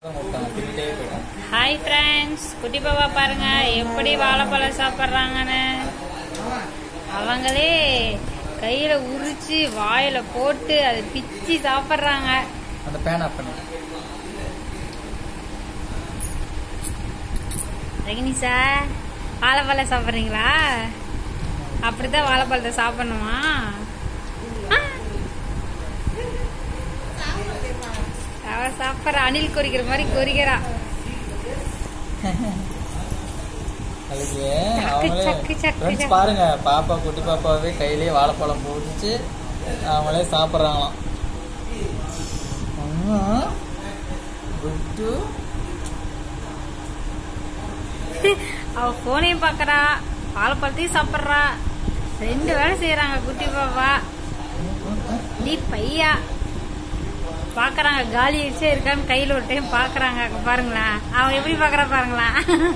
விட்டாங்க திட்டே போயிட்டாங்க hi friends குட்டி பாப்பா பாருங்க எப்படி வாழைப்பழம் சாப்பிட்றாங்கன்னு அவங்களே கையில உரிச்சு வாயில போட்டு அதை பிச்சு சாப்பிட்றாங்க அந்த பேன் ஆஃப் பண்ணு ரகினிசா வாழைப்பழம் சாப்பிட்றீங்களா அப்படிதான் வாழைப்பழத்தை சாப்பிடணுமா ஆ. அவ சாப்பிட்ற அணில் கொறிக்கிற மாதிரி கொறிக்கிறா அதுக்கு சக்கு, அவங்களே சக்கு, சக்கு, ஃப்ரெண்ட்ஸ் சக்கு. பாருங்க பாப்பா குட்டி பாப்பாவே கையிலேயே வாழைப்பழம் போட்டுச்சு அவங்களே சாப்பிட்றாங்களாம் குட்டு அவ போனையும் பாக்குறா வாழைப்பழத்தையும் சாப்பிட்றா ரெண்டு வேலை செய்யறாங்க குட்டி பாப்பா நீ பையா பாக்குறாங்க காலி வச்சே இருக்கான்னு கையில ஒரு டைம் பாக்குறாங்க அங்க பாருங்களா அவன் எப்படி பாக்குறா பாருங்களா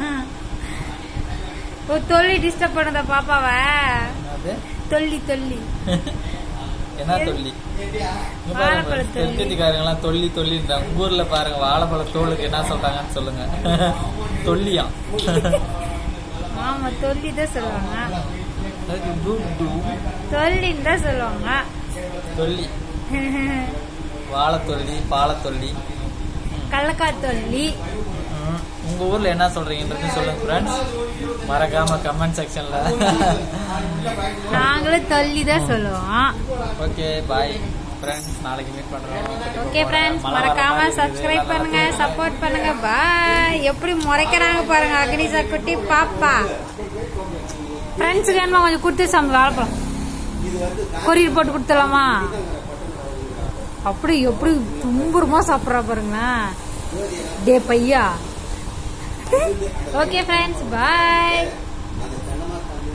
ஓ தொல்லி டிஸ்டர்ப் பண்ணுதா பாப்பாவ என்னது தொல்லி தொல்லி என்ன தொல்லி இங்க பாருங்க வாழைப்பழ தொல்லி. தெற்கத்திக்காரங்களாம் தொல்லி தொல்லின்றாங்க உங்க ஊர்ல பாருங்க வாழைப்பழ தோலுக்கு என்ன சொல்றாங்கன்னு சொல்லுங்க தொல்லியா ஆமா தொல்லி தான் சொல்லுவாங்க அதுக்கு குட்டு தொல்லின்னு தான் சொல்லுவாங்க தொல்லி வாழை தொல்லி பாலை தொல்லி கடலக்காய் தொல்லி ம். உங்க ஊர்ல என்ன சொல்றீங்கன்றது சொல்லுங்க ஃப்ரெண்ட்ஸ் மறக்காம கமெண்ட் செக்ஷன்ல நாங்களும் தொல்லி தான் சொல்லுவோம் ஓகே பாய் ஃப்ரெண்ட்ஸ் நாளைக்கு மீட் பண்றோம் ஓகே ஃப்ரெண்ட்ஸ் மழை வர மறக்காம மாதிரி இருக்குது. சப்ஸ்கிரைப் நல்லா பண்ணுங்க இருக்கு. சப்போர்ட் பண்ணுங்க பாய் எப்படி முறைக்கிறாங்க பாருங்க அக்னிசா குட்டி பாப்பா ஃப்ரெண்ட்ஸுக்கு என்ன கொஞ்சம் கொடுத்து சம் வாழைப்பழம் கொரியர் போட்டு கொடுத்துடலாமா அப்படி எப்படி தும்புறமா சாப்பிட்றா பாருங்களேன் டே பையா ஓகே ஃப்ரெண்ட்ஸ் பாய்